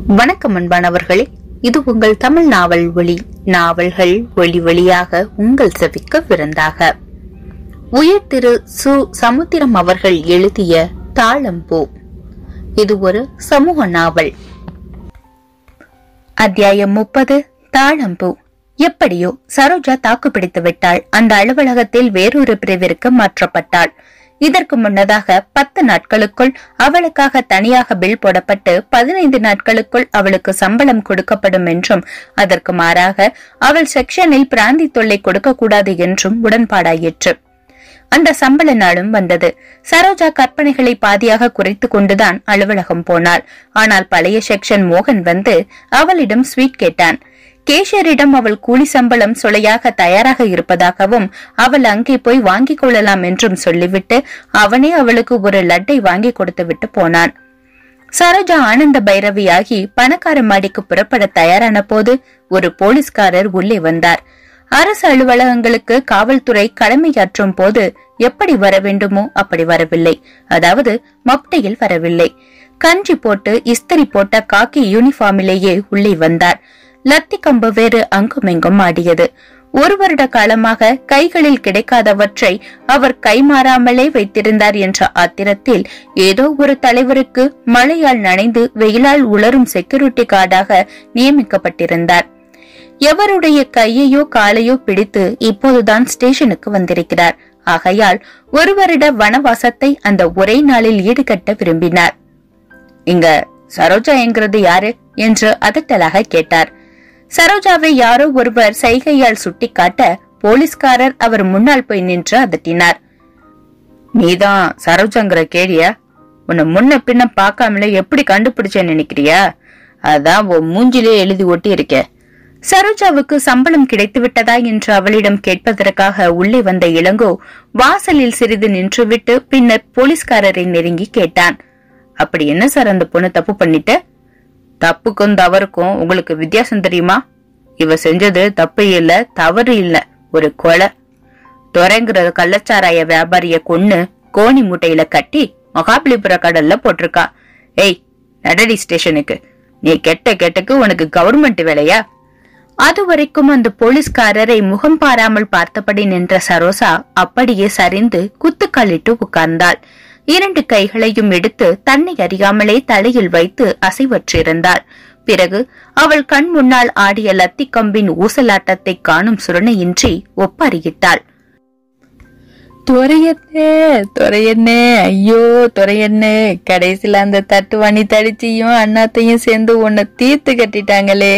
வணக்கம் அன்பானவர்களே இது உங்கள் தமிழ் நாவல் ஒளி நாவல்கள் ஒளி வழியாக உங்கள் செவிக்கு விருந்தாக உயர் திரு சு சமுத்திரம் அவர்கள் எழுதிய தாளம்பூ இது ஒரு சமூக நாவல் அத்தியாயம் முப்பது தாழம்பூ எப்படியோ சரோஜா தாக்குப்பிடித்து விட்டாள் அந்த அலுவலகத்தில் வேறொரு பிரிவிற்கு மாற்றப்பட்டாள் இதற்கு முன்னதாக பத்து நாட்களுக்குள் அவளுக்காக தனியாக பில் போடப்பட்டு பதினைந்து நாட்களுக்குள் அவளுக்கு சம்பளம் கொடுக்கப்படும் என்றும் அதற்கு மாறாக அவள் செக்ஷனில் பிராந்தி தொல்லை கொடுக்கக்கூடாது என்றும் உடன்பாடாயிற்று அந்த சம்பள நாளும் வந்தது சரோஜா கற்பனைகளை பாதியாக குறைத்துக் கொண்டுதான் அலுவலகம் போனாள் ஆனால் பழைய செக்ஷன் மோகன் வந்து அவளிடம் ஸ்வீட் கேட்டான் கேஷரிடம் அவள் கூலி சம்பளம் சொலையாக தயாராக இருப்பதாகவும் அவள் அங்கே போய் வாங்கிக் கொள்ளலாம் என்றும் சொல்லிவிட்டு அவனே அவளுக்கு ஒரு லட்டை வாங்கி கொடுத்து விட்டு போனான் சரோஜா ஆனந்த பைரவியாகி பணக்கார மாடிக்கு புறப்பட தயாரான போது ஒரு போலீஸ்காரர் உள்ளே வந்தார் அரசு அலுவலகங்களுக்கு காவல்துறை கடமையாற்றும் போது எப்படி வர வேண்டுமோ அப்படி வரவில்லை அதாவது மப்டையில் வரவில்லை கஞ்சி போட்டு இஸ்திரி போட்ட காக்கி யூனிஃபார்மிலேயே உள்ளே வந்தார் லத்தி கம்பு வேறு அங்குமெங்கும் ஆடியது ஒரு வருட காலமாக கைகளில் கிடைக்காதவற்றை அவர் கைமாறாமலே வைத்திருந்தார் என்ற ஆத்திரத்தில் ஏதோ ஒரு தலைவருக்கு மழையால் நனைந்து வெயிலால் உலரும் செக்யூரிட்டி கார்டாக நியமிக்கப்பட்டிருந்தார் எவருடைய கையையோ காலையோ பிடித்து இப்போதுதான் ஸ்டேஷனுக்கு வந்திருக்கிறார் ஆகையால் ஒரு வருட வனவாசத்தை அந்த ஒரே நாளில் ஈடுகட்ட விரும்பினார் இங்க சரோஜா என்கிறது யாரு என்று அதட்டலாக கேட்டார் சரோஜாவை யாரோ ஒருவர் சைகையால் சுட்டிக்காட்ட போலீஸ்காரர் அவர் முன்னால் போய் நின்று அதட்டினார் நீதான் சரோஜாங்கிற கேடிய உன்னை முன்ன பின்ன பார்க்காமலே எப்படி கண்டுபிடிச்சேன்னு நினைக்கிறியா அதான் உன் மூஞ்சிலே எழுதி ஒட்டி இருக்க சரோஜாவுக்கு சம்பளம் கிடைத்து விட்டதா என்று அவளிடம் கேட்பதற்காக உள்ளே வந்த இளங்கோ வாசலில் சிறிது நின்றுவிட்டு பின்னர் போலீஸ்காரரை நெருங்கி கேட்டான் அப்படி என்ன சார் அந்த பொண்ணு தப்பு பண்ணிட்ட தப்புக்கும் தவறுக்கும் உங்களுக்கு வித்தியாசம் தெரியுமா இவ செஞ்சது தப்பு இல்ல தவறு இல்ல ஒரு கொலை துறைங்கிற கள்ளச்சாராய வியாபாரிய கொன்னு கோணி மூட்டையில கட்டி மகாபலிபுர கடல்ல போட்டிருக்கா ஏய் நடடி ஸ்டேஷனுக்கு நீ கெட்ட கெட்டக்கு உனக்கு கவர்மெண்ட் வேலையா அது வரைக்கும் அந்த போலீஸ்காரரை முகம் பாராமல் பார்த்தபடி நின்ற சரோசா அப்படியே சரிந்து குத்துக்காலிட்டு உட்கார்ந்தாள் இரண்டு கைகளையும் எடுத்து தன்னை அறியாமலே தலையில் வைத்து அசைவற்றிருந்தாள் பிறகு அவள் கண் முன்னால் ஆடிய லத்தி கம்பின் ஊசலாட்டத்தை காணும் சுரணையின்றி ஒப்பறியிட்டாள் துறையண்ணே துறையண்ணே ஐயோ துறையண்ணே கடைசியில அந்த தட்டுவாணி தடிச்சியும் அண்ணாத்தையும் சேர்ந்து உன்னை தீர்த்து கட்டிட்டாங்களே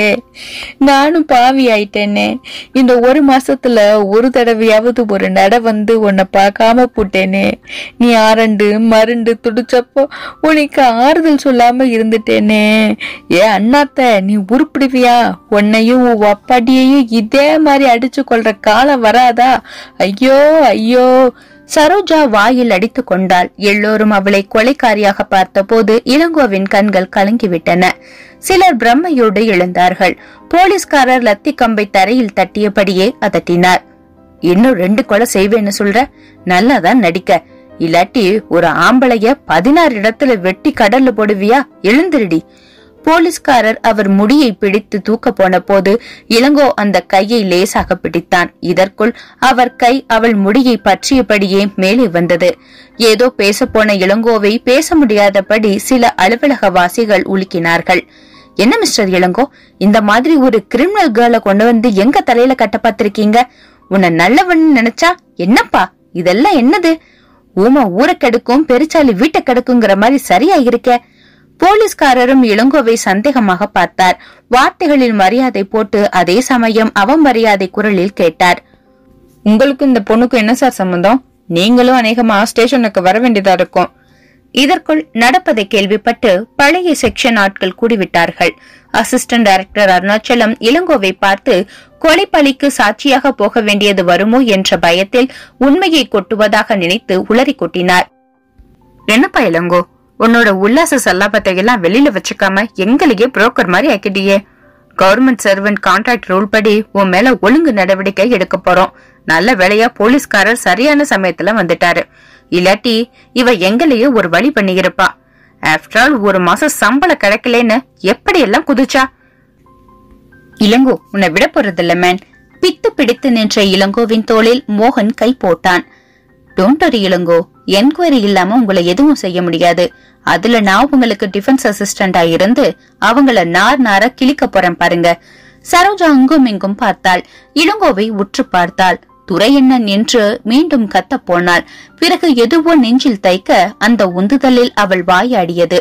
நானும் பாவி ஆயிட்டேனே இந்த ஒரு மாசத்துல ஒரு தடவையாவது ஒரு நட வந்து உன்னை பார்க்காம போட்டேனே நீ ஆரண்டு மருண்டு துடிச்சப்போ உனக்கு ஆறுதல் சொல்லாம இருந்துட்டேனே ஏ அண்ணாத்த நீ உருப்பிடுவியா உன்னையும் உன் அப்பாட்டியையும் இதே மாதிரி அடிச்சு கொள்ற காலம் வராதா ஐயோ ஐயோ சரோஜா வாயில் அடித்துக் கொண்டாள் எல்லோரும் அவளை கொலைக்காரியாக பார்த்தபோது இளங்கோவின் கண்கள் கலங்கிவிட்டன சிலர் பிரம்மையோடு எழுந்தார்கள் போலீஸ்காரர் லத்தி கம்பை தரையில் தட்டியபடியே அதட்டினார் இன்னும் ரெண்டு கொலை செய்வேன்னு சொல்ற நல்லாதான் நடிக்க இல்லாட்டி ஒரு ஆம்பளைய பதினாறு இடத்துல வெட்டி கடல்ல போடுவியா எழுந்திருடி போலீஸ்காரர் அவர் முடியை பிடித்து தூக்க போன போது இளங்கோ அந்த கையை லேசாக பிடித்தான் இதற்குள் அவர் கை அவள் முடியை பற்றியபடியே மேலே வந்தது ஏதோ பேசப்போன இளங்கோவை பேச முடியாதபடி சில அலுவலக வாசிகள் உலுக்கினார்கள் என்ன மிஸ்டர் இளங்கோ இந்த மாதிரி ஒரு கிரிமினல் கேர்ள கொண்டு வந்து எங்க தலையில கட்ட பார்த்திருக்கீங்க உன்னை நல்லவன் நினைச்சா என்னப்பா இதெல்லாம் என்னது ஊமா ஊரை கெடுக்கும் பெருச்சாலி வீட்டை கெடுக்குங்கிற மாதிரி சரியா இருக்க போலீஸ்காரரும் இளங்கோவை சந்தேகமாக பார்த்தார் வார்த்தைகளில் மரியாதை போட்டு அதே சமயம் அவமரியாதை குரலில் கேட்டார் உங்களுக்கு இந்த பொண்ணுக்கும் என்ன சார் சம்பந்தம் நீங்களும் அநேகமா ஸ்டேஷனுக்கு வர வேண்டியதா இருக்கும் இதற்குள் நடப்பதை கேள்விப்பட்டு பழைய செக்ஷன் ஆட்கள் கூடிவிட்டார்கள் அசிஸ்டன்ட் டைரக்டர் அருணாச்சலம் இளங்கோவை பார்த்து கொலைப்பழிக்கு சாட்சியாக போக வேண்டியது வருமோ என்ற பயத்தில் உண்மையை கொட்டுவதாக நினைத்து உளறி கொட்டினார் என்னப்பா இளங்கோ உன்னோட உல்லாச சல்லாபத்தை எல்லாம் வெளியில வச்சுக்காம எங்களையே புரோக்கர் மாதிரி ஆக்கிட்டியே கவர்மெண்ட் சர்வெண்ட் கான்ட்ராக்ட் ரூல் படி உன் மேல ஒழுங்கு நடவடிக்கை எடுக்க போறோம் நல்ல வேலையா போலீஸ்காரர் சரியான சமயத்துல வந்துட்டாரு இல்லாட்டி இவ எங்களையே ஒரு வழி பண்ணியிருப்பா ஆஃப்டர் ஆல் ஒரு மாசம் சம்பளம் கிடைக்கலன்னு எப்படி எல்லாம் குதிச்சா இளங்கோ உன்னை விட போறதில்ல மேன் பித்து பிடித்து நின்ற இளங்கோவின் தோளில் மோகன் கை போட்டான் டோன்ட் வரி இளங்கோ என்கொயரி இல்லாம உங்களை எதுவும் செய்ய முடியாது அதுல நான் உங்களுக்கு டிஃபென்ஸ் அசிஸ்டண்டா இருந்து அவங்கள நார் நார கிழிக்க போறேன் பாருங்க சரோஜா அங்கும் இங்கும் பார்த்தாள் இளங்கோவை உற்று பார்த்தாள் துரையண்ணன் என்று மீண்டும் கத்தப் போனாள் பிறகு எதுவோ நெஞ்சில் தைக்க அந்த உந்துதலில் அவள் வாயாடியது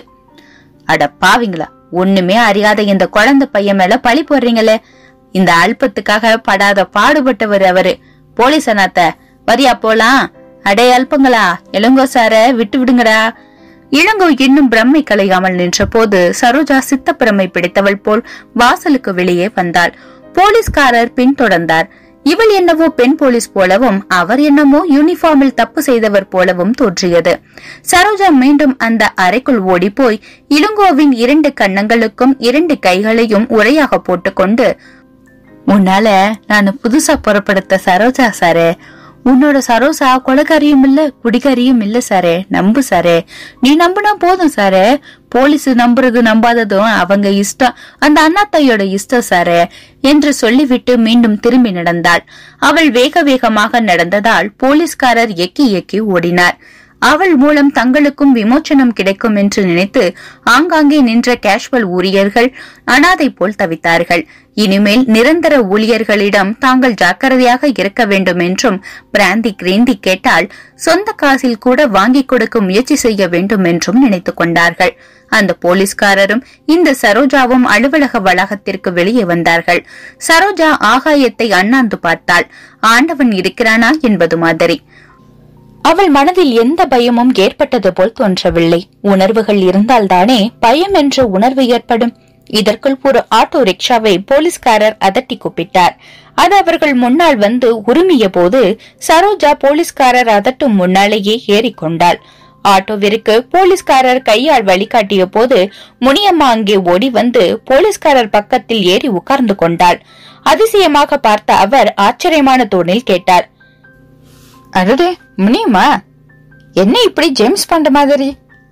அட பாவிங்களா ஒண்ணுமே அறியாத இந்த குழந்தை பையன் மேல பழி போடுறீங்களே இந்த அல்பத்துக்காக படாத பாடுபட்டவர் அவரு போலீஸ் அண்ணாத்த வரியா போலாம் அடே அல்பங்களா இளங்கோ சார விட்டு விடுங்கடா இளங்கோ இன்னும் பிரம்மை கலையாமல் நின்ற போது சரோஜா சித்தப்பிரமை பிடித்தவள் போல் வாசலுக்கு வெளியே வந்தாள் போலீஸ்காரர் பின்தொடர்ந்தார் இவள் என்னவோ பெண் போலீஸ் போலவும் அவர் என்னமோ யூனிஃபார்மில் தப்பு செய்தவர் போலவும் தோன்றியது சரோஜா மீண்டும் அந்த அறைக்குள் ஓடிப்போய் இளங்கோவின் இரண்டு கன்னங்களுக்கும் இரண்டு கைகளையும் உரையாக போட்டுக்கொண்டு உன்னால நான் புதுசா புறப்படுத்த சரோஜா சாரே உன்னோட சரோசா கொலைக்காரியும் இல்ல குடிகாரியும் இல்ல சாரே நம்பு சாரே நீ நம்புனா போதும் சாரே போலீஸ் நம்புறது நம்பாததும் அவங்க இஷ்டம் அந்த அண்ணாத்தையோட இஷ்டம் சாரே என்று சொல்லிவிட்டு மீண்டும் திரும்பி நடந்தாள் அவள் வேக வேகமாக நடந்ததால் போலீஸ்காரர் எக்கி எக்கி ஓடினார் அவள் மூலம் தங்களுக்கும் விமோச்சனம் கிடைக்கும் என்று நினைத்து ஆங்காங்கே நின்ற கேஷுவல் ஊழியர்கள் அனாதை போல் தவித்தார்கள் இனிமேல் நிரந்தர ஊழியர்களிடம் தாங்கள் ஜாக்கிரதையாக இருக்க வேண்டும் என்றும் பிராந்தி கிரேந்தி கேட்டால் சொந்த காசில் கூட வாங்கிக் கொடுக்க முயற்சி செய்ய வேண்டும் என்றும் நினைத்துக் கொண்டார்கள் அந்த போலீஸ்காரரும் இந்த சரோஜாவும் அலுவலக வளாகத்திற்கு வெளியே வந்தார்கள் சரோஜா ஆகாயத்தை அண்ணாந்து பார்த்தாள் ஆண்டவன் இருக்கிறானா என்பது மாதிரி அவள் மனதில் எந்த பயமும் ஏற்பட்டது போல் தோன்றவில்லை உணர்வுகள் இருந்தால்தானே பயம் என்ற உணர்வு ஏற்படும் இதற்குள் ஒரு ஆட்டோ ரிக்ஷாவை போலீஸ்காரர் அதட்டி கூப்பிட்டார் அது அவர்கள் முன்னால் வந்து உருமிய போது சரோஜா போலீஸ்காரர் அதட்டும் முன்னாலேயே ஏறிக்கொண்டாள் ஆட்டோவிற்கு போலீஸ்காரர் கையால் வழிகாட்டிய போது முனியம்மா அங்கே ஓடி வந்து போலீஸ்காரர் பக்கத்தில் ஏறி உட்கார்ந்து கொண்டாள் அதிசயமாக பார்த்த அவர் ஆச்சரியமான தோணில் கேட்டார் அடடே முனியம்மா என்ன இப்படி ஜேம்ஸ் பண்ற மாதிரி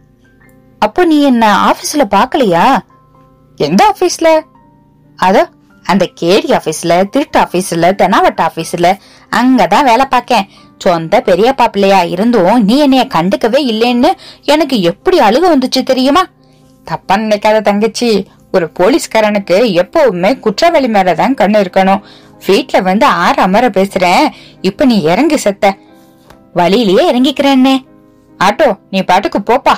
அப்போ நீ என்ன ஆபீஸ்ல பாக்கலையா எந்த ஆபீஸ்ல அதோ அந்த கேடி ஆபீஸ்ல திருட்டு ஆபீஸ்ல தெனாவட்ட ஆபீஸ்ல அங்கதான் வேலை பார்க்கேன் சொந்த பெரியப்பா பிள்ளையா இருந்தும் நீ என்னைய கண்டுக்கவே இல்லைன்னு எனக்கு எப்படி அழுக வந்துச்சு தெரியுமா தப்பா நினைக்காத தங்கச்சி ஒரு போலீஸ்காரனுக்கு எப்பவுமே குற்றவாளி மேலதான் கண்ணு இருக்கணும் வீட்ல வந்து ஆறு அமர பேசுறேன் இப்ப நீ இறங்கி செத்த வழியிலேயே இறங்கிக்கிறேன்னே ஆட்டோ நீ பாட்டுக்கு போப்பா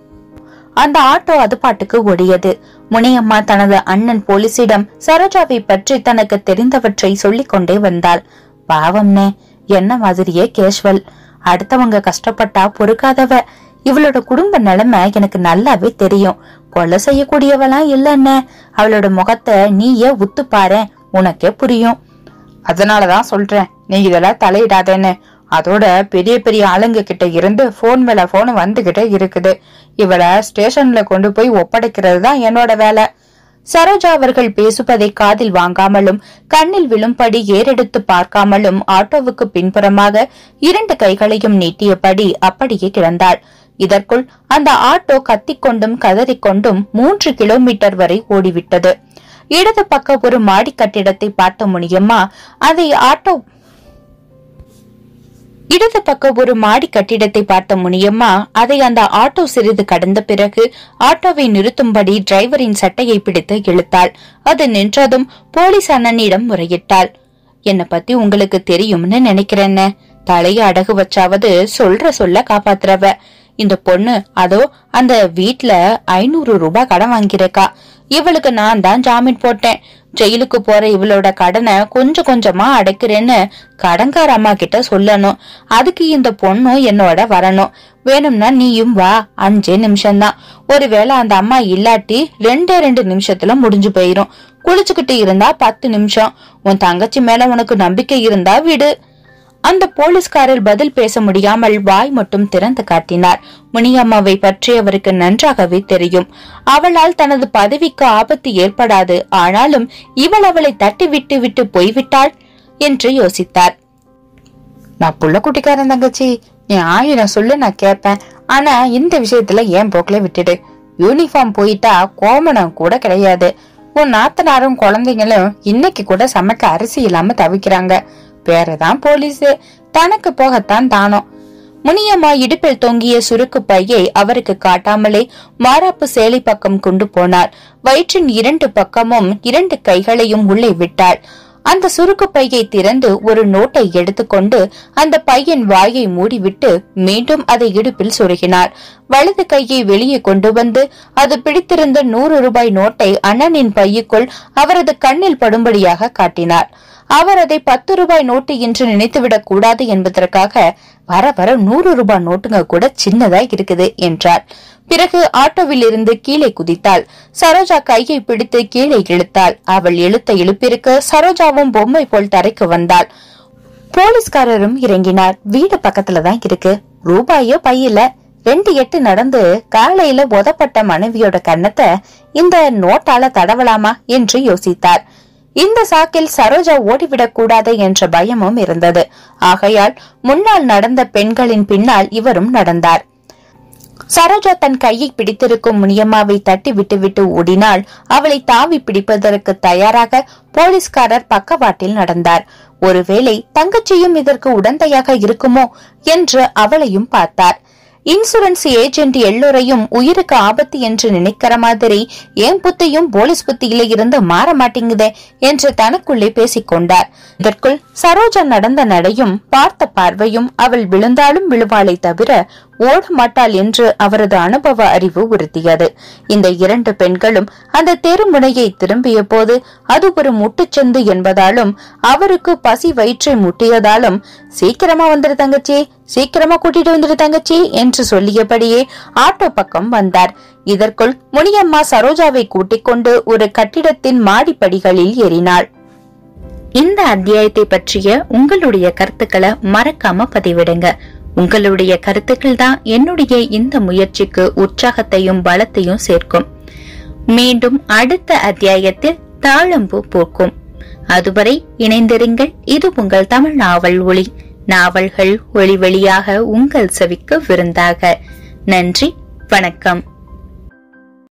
அந்த ஆட்டோ அது பாட்டுக்கு ஓடியது முனியம்மா தனது அண்ணன் போலீசிடம் சரோஜாவை பற்றி தனக்கு தெரிந்தவற்றை சொல்லிக் கொண்டே வந்தாள் பாவம்னே என்ன மாதிரியே கேஷுவல் அடுத்தவங்க கஷ்டப்பட்டா பொறுக்காதவ இவளோட குடும்ப நிலைமை எனக்கு நல்லாவே தெரியும் கொலை செய்யக்கூடியவளாம் இல்லன்னு அவளோட முகத்தை நீயே உத்து பாரேன் உனக்கே புரியும் அதனாலதான் சொல்றேன் நீ இதெல்லாம் தலையிடாதேன்னு அதோட பெரிய பெரிய ஆளுங்க கிட்ட இருந்து போன் மேல போன் வந்துகிட்டே இருக்குது இவளை ஸ்டேஷன்ல கொண்டு போய் ஒப்படைக்கிறது தான் என்னோட வேலை சரோஜா அவர்கள் பேசுவதை காதில் வாங்காமலும் கண்ணில் விழும்படி ஏறெடுத்து பார்க்காமலும் ஆட்டோவுக்கு பின்புறமாக இரண்டு கைகளையும் நீட்டியபடி அப்படியே கிடந்தாள் இதற்குள் அந்த ஆட்டோ கத்திக்கொண்டும் கதறிக்கொண்டும் மூன்று கிலோமீட்டர் வரை ஓடிவிட்டது இடது பக்க ஒரு மாடி கட்டிடத்தை பார்த்த முனியம்மா அதை ஆட்டோ இடது பக்க ஒரு மாடி கட்டிடத்தை பார்த்த முனியம்மா அதை அந்த ஆட்டோ சிறிது கடந்த பிறகு ஆட்டோவை நிறுத்தும்படி டிரைவரின் சட்டையை பிடித்து இழுத்தாள் அது நின்றதும் போலீஸ் அண்ணனிடம் முறையிட்டாள் என்ன பத்தி உங்களுக்கு தெரியும்னு நினைக்கிறேன்னு தலைய அடகு வச்சாவது சொல்ற சொல்ல காப்பாத்துறவ இந்த பொண்ணு அதோ அந்த வீட்ல ஐநூறு ரூபாய் கடன் வாங்கியிருக்கா இவளுக்கு நான் தான் ஜாமீன் போட்டேன் ஜெயிலுக்கு போற இவளோட கடனை கொஞ்சம் கொஞ்சமா அடைக்கிறேன்னு கடன்கார அம்மா கிட்ட சொல்லணும் அதுக்கு இந்த பொண்ணும் என்னோட வரணும் வேணும்னா நீயும் வா அஞ்சே நிமிஷம்தான் ஒருவேளை அந்த அம்மா இல்லாட்டி ரெண்டே ரெண்டு நிமிஷத்துல முடிஞ்சு போயிரும் குளிச்சுக்கிட்டு இருந்தா பத்து நிமிஷம் உன் தங்கச்சி மேல உனக்கு நம்பிக்கை இருந்தா விடு அந்த போலீஸ்காரர் பதில் பேச முடியாமல் வாய் மட்டும் திறந்து காட்டினார் முனியம்மாவை பற்றி அவருக்கு நன்றாகவே தெரியும் அவளால் தனது பதவிக்கு ஆபத்து ஏற்படாது ஆனாலும் இவள் அவளை தட்டி விட்டு விட்டு போய்விட்டாள் என்று யோசித்தார் நான் புள்ள குட்டிக்காரன் தங்கச்சி நீ ஆயிரம் சொல்லு நான் கேட்பேன் ஆனா இந்த விஷயத்துல ஏன் போக்குல விட்டுடு யூனிஃபார்ம் போயிட்டா கோமணம் கூட கிடையாது உன் நாத்தனாரும் குழந்தைங்களும் இன்னைக்கு கூட சமைக்க அரிசி இல்லாம தவிக்கிறாங்க பேரதான் போலீஸ் தனக்கு போகத்தான் தானோ முனியம்மா இடுப்பில் தொங்கிய சுருக்கு பையை அவருக்கு காட்டாமலே மாராப்பு சேலை பக்கம் கொண்டு போனார் வயிற்றின் இரண்டு பக்கமும் இரண்டு கைகளையும் உள்ளே விட்டாள் அந்த சுருக்கு பையை திறந்து ஒரு நோட்டை எடுத்துக்கொண்டு அந்த பையன் வாயை மூடிவிட்டு மீண்டும் அதை இடுப்பில் சொருகினார் வலது கையை வெளியே கொண்டு வந்து அது பிடித்திருந்த நூறு ரூபாய் நோட்டை அண்ணனின் பையுக்குள் அவரது கண்ணில் படும்படியாக காட்டினார் அவர் அதை பத்து ரூபாய் நோட்டு என்று நினைத்துவிடக் கூடாது என்பதற்காக வர வர நூறு ரூபாய் நோட்டுங்க கூட சின்னதா இருக்குது என்றார் பிறகு ஆட்டோவில் இருந்து கீழே குதித்தாள் சரோஜா கையை பிடித்து கீழே இழுத்தாள் அவள் இழுத்த இழுப்பிற்கு சரோஜாவும் பொம்மை போல் தரைக்கு வந்தாள் போலீஸ்காரரும் இறங்கினார் வீடு பக்கத்துல தான் இருக்கு ரூபாயோ பையில ரெண்டு எட்டு நடந்து காலையில உதப்பட்ட மனைவியோட கன்னத்தை இந்த நோட்டால தடவலாமா என்று யோசித்தார் இந்த சாக்கில் சரோஜா ஓடிவிடக் கூடாது என்ற பயமும் இருந்தது ஆகையால் முன்னால் நடந்த பெண்களின் பின்னால் இவரும் நடந்தார் சரோஜா தன் கையை பிடித்திருக்கும் முனியம்மாவை தட்டி விட்டுவிட்டு ஓடினாள் அவளை தாவி பிடிப்பதற்கு தயாராக போலீஸ்காரர் பக்கவாட்டில் நடந்தார் ஒருவேளை தங்கச்சியும் இதற்கு உடந்தையாக இருக்குமோ என்று அவளையும் பார்த்தார் இன்சூரன்ஸ் ஏஜென்ட் எல்லோரையும் உயிருக்கு ஆபத்து என்று நினைக்கிற மாதிரி என் புத்தியும் போலீஸ் புத்தியில இருந்து மாற மாட்டேங்குதே என்று தனக்குள்ளே பேசிக்கொண்டார் இதற்குள் சரோஜா நடந்த நடையும் பார்த்த பார்வையும் அவள் விழுந்தாலும் விழுவாளை தவிர ஓட மாட்டாள் என்று அவரது அனுபவ அறிவு உறுத்தியது இந்த இரண்டு பெண்களும் அந்த தெருமுனையை திரும்பிய போது அது ஒரு முட்டுச்சந்து என்பதாலும் அவருக்கு பசி வயிற்றை முட்டியதாலும் சீக்கிரமா வந்துரு தங்கச்சி சீக்கிரமா கூட்டிட்டு வந்துரு தங்கச்சி என்று சொல்லியபடியே ஆட்டோ பக்கம் வந்தார் இதற்குள் முனியம்மா சரோஜாவை கூட்டிக் கொண்டு ஒரு கட்டிடத்தின் மாடிப்படிகளில் ஏறினாள் இந்த அத்தியாயத்தை பற்றிய உங்களுடைய கருத்துக்களை மறக்காம பதிவிடுங்க உங்களுடைய கருத்துக்கள் தான் என்னுடைய இந்த முயற்சிக்கு உற்சாகத்தையும் பலத்தையும் சேர்க்கும் மீண்டும் அடுத்த அத்தியாயத்தில் தாழம்பூ பூக்கும் அதுவரை இணைந்திருங்கள் இது உங்கள் தமிழ் நாவல் ஒளி நாவல்கள் ஒளி வழியாக உங்கள் செவிக்கு விருந்தாக நன்றி வணக்கம்